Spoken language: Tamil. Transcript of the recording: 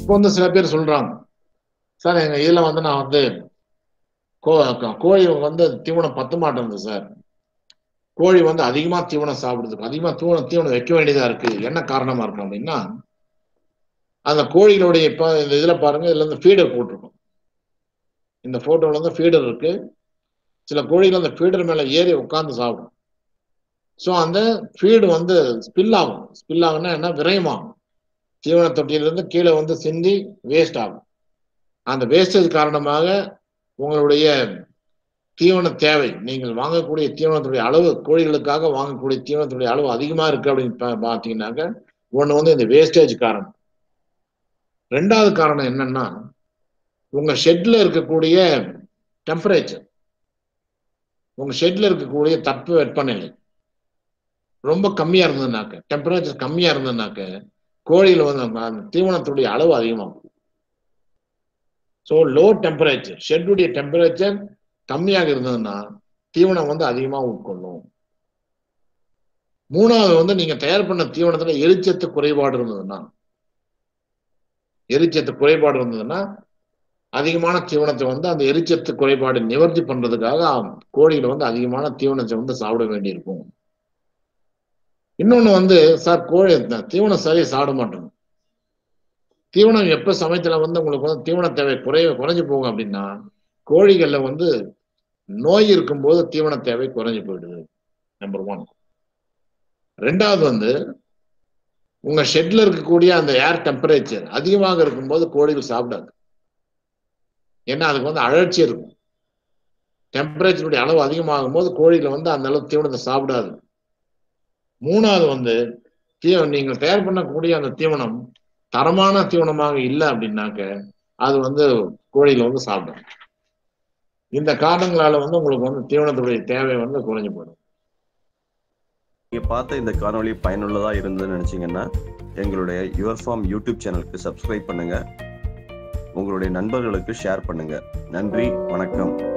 இப்போ வந்து சில பேர் சொல்றாங்க சார் எங்க இதுல வந்து நான் வந்து கோ க- கோழி வந்து தீவனம் பத்த மாட்டேங்குது சார் கோழி வந்து அதிகமா தீவனம் சாப்பிடுது அதிகமா தீவனம் தீவனம் வைக்க வேண்டியதா இருக்கு என்ன காரணமா இருக்கு அப்படின்னா அந்த கோழிகளுடைய இப்ப இந்த இதுல பாருங்க இதுல இருந்து ஃபீடர் போட்டிருக்கும் இந்த போட்டோல இருந்து ஃபீடர் இருக்கு சில கோழிகள் அந்த ஃபீடர் மேல ஏறி உட்கார்ந்து சாப்பிடும் ஸோ அந்த ஃபீடு வந்து ஸ்பில் ஆகும் ஸ்பில் ஆகும்னா என்ன விரயமாகும் தீவன தொட்டியிலிருந்து கீழே வந்து சிந்தி வேஸ்ட் ஆகும் அந்த வேஸ்டேஜ் காரணமாக உங்களுடைய தீவன தேவை நீங்கள் வாங்கக்கூடிய தீவனத்துடைய அளவு கோழிகளுக்காக வாங்கக்கூடிய தீவனத்துடைய அளவு அதிகமா இருக்கு அப்படின்னு பா- பார்த்தீங்கன்னாக்க ஒண்ணு வந்து இந்த வேஸ்டேஜ் காரணம் ரெண்டாவது காரணம் என்னன்னா உங்க ஷெட்ல இருக்கக்கூடிய டெம்பரேச்சர் உங்க ஷெட்ல இருக்கக்கூடிய தட்ப வெப்பநிலை ரொம்ப கம்மியா இருந்ததுனாக்க டெம்பரேச்சர் கம்மியா இருந்ததுனாக்க கோழியில வந்து அந்த- அந்த தீவனத்துடைய அளவு அதிகமாகும் ஸோ லோ டெம்பரேச்சர் ஷெட்டுடைய டெம்பரேச்சர் கம்மியாக இருந்ததுன்னா தீவனம் வந்து அதிகமா உட்கொள்ளும் மூணாவது வந்து நீங்க தயார் பண்ண தீவனத்துல எரிச்சத்து குறைபாடு இருந்ததுன்னா எரிச்சத்து குறைபாடு இருந்ததுன்னா அதிகமான தீவனத்தை வந்து அந்த எரிச்சத்து குறைபாடு நிவர்த்தி பண்றதுக்காக கோழிகள் வந்து அதிகமான தீவனத்தை வந்து சாப்பிட வேண்டியிருக்கும் இன்னொன்னு வந்து சார் கோழி த- தீவனம் சரியா சாப்பிட மாட்டோம் தீவனம் எப்ப சமயத்துல வந்து உங்களுக்கு வந்து தீவன தேவை குறைய குறைஞ்சு போகும் அப்படின்னா கோழிகள்ல வந்து நோய் இருக்கும்போது தீவன தேவை குறைஞ்சு போயிடுது நம்பர் ஒன் ரெண்டாவது வந்து உங்க ஷெட்ல இருக்கக்கூடிய அந்த ஏர் டெம்பரேச்சர் அதிகமாக இருக்கும்போது கோழிகள் சாப்பிடாது ஏன்னா அதுக்கு வந்து அழற்சி இருக்கும் டெம்பரேச்சருடைய அளவு அதிகமாகும் போது கோழிகள் வந்து அந்த அளவு தீவனத்தை சாப்பிடாது மூணாவது வந்து தீவனம் நீங்கள் தயார் பண்ணக்கூடிய அந்த தீவனம் தரமான தீவனமாக இல்லை அப்படின்னாக்க அது வந்து கோழிகள் வந்து சாப்பிடும் இந்த காரணங்களால வந்து உங்களுக்கு வந்து தீவனத்துடைய தேவை வந்து குறைஞ்சு போயிடும் நீங்க பார்த்த இந்த காணொளி பயனுள்ளதா இருந்ததுன்னு நினைச்சீங்கன்னா எங்களுடைய யுவர் ஃபார்ம் யூடியூப் சேனலுக்கு சப்ஸ்கிரைப் பண்ணுங்க உங்களுடைய நண்பர்களுக்கு ஷேர் பண்ணுங்க நன்றி வணக்கம்